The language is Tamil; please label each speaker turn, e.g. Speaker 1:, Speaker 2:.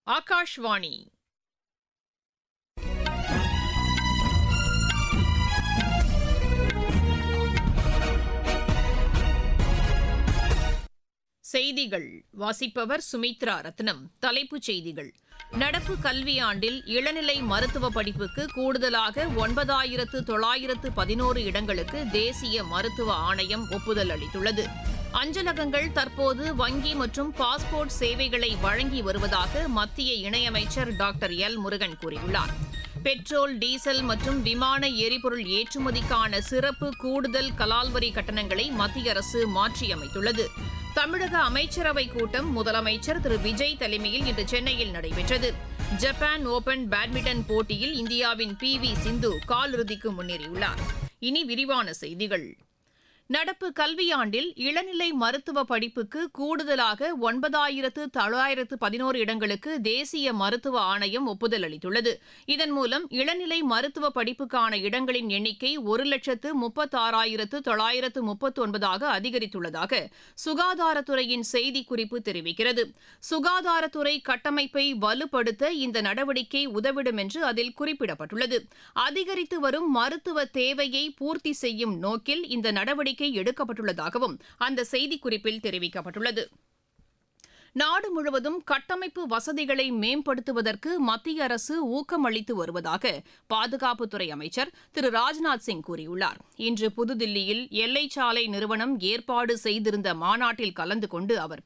Speaker 1: ஆகாஷ்வாணி செய்திகள் வாசிப்பவர் சுமித்ரா ரத்னம் தலைப்புச் செய்திகள் நடப்பு கல்வியாண்டில் இளநிலை மருத்துவ படிப்புக்கு கூடுதலாக ஒன்பதாயிரத்து தொள்ளாயிரத்து பதினோரு இடங்களுக்கு தேசிய மருத்துவ ஆணையம் ஒப்புதல் அளித்துள்ளது அஞ்சலகங்கள் தற்போது வங்கி மற்றும் பாஸ்போர்ட் சேவைகளை வழங்கி வருவதாக மத்திய இணையமைச்சர் டாக்டர் எல் முருகன் கூறியுள்ளார் பெட்ரோல் டீசல் மற்றும் விமான எரிபொருள் ஏற்றுமதிக்கான சிறப்பு கூடுதல் கலால்வரி கட்டணங்களை மத்திய அரசு மாற்றியமைத்துள்ளது தமிழக அமைச்சரவை கூட்டம் முதலமைச்சர் திரு விஜய் தலைமையில் இன்று சென்னையில் நடைபெற்றது ஜப்பான் ஓபன் பேட்மிண்டன் போட்டியில் இந்தியாவின் பி வி சிந்து காலிறுதிக்கு முன்னேறியுள்ளார் இனி விரிவான செய்திகள் நடப்பு கல்வியாண்டில் இளநிலை மருத்துவ படிப்புக்கு கூடுதலாக ஒன்பதாயிரத்து தொள்ளாயிரத்து பதினோரு இடங்களுக்கு தேசிய மருத்துவ ஆணையம் ஒப்புதல் அளித்துள்ளது இதன் மூலம் இளநிலை மருத்துவ படிப்புக்கான இடங்களின் எண்ணிக்கை ஒரு லட்சத்து முப்பத்தாறாயிரத்து தொள்ளாயிரத்து முப்பத்து ஒன்பதாக அதிகரித்துள்ளதாக சுகாதாரத்துறையின் செய்திக்குறிப்பு தெரிவிக்கிறது சுகாதாரத்துறை கட்டமைப்பை வலுப்படுத்த இந்த நடவடிக்கை உதவிடும் என்று அதில் குறிப்பிடப்பட்டுள்ளது அதிகரித்து வரும் மருத்துவ தேவையை பூர்த்தி செய்யும் நோக்கில் இந்த நடவடிக்கை நடவடிக்கை எடுக்கப்பட்டுள்ளதாகவும் அந்த செய்திக்குறிப்பில் தெரிவிக்கப்பட்டுள்ளது நாடு முழுவதும் கட்டமைப்பு வசதிகளை மேம்படுத்துவதற்கு மத்திய அரசு ஊக்கம் அளித்து வருவதாக பாதுகாப்புத்துறை அமைச்சர் திரு ராஜ்நாத் சிங் கூறியுள்ளார் இன்று புதுதில்லியில் எல்லை சாலை நிறுவனம் ஏற்பாடு செய்திருந்த மாநாட்டில் கலந்து கொண்டு அவர்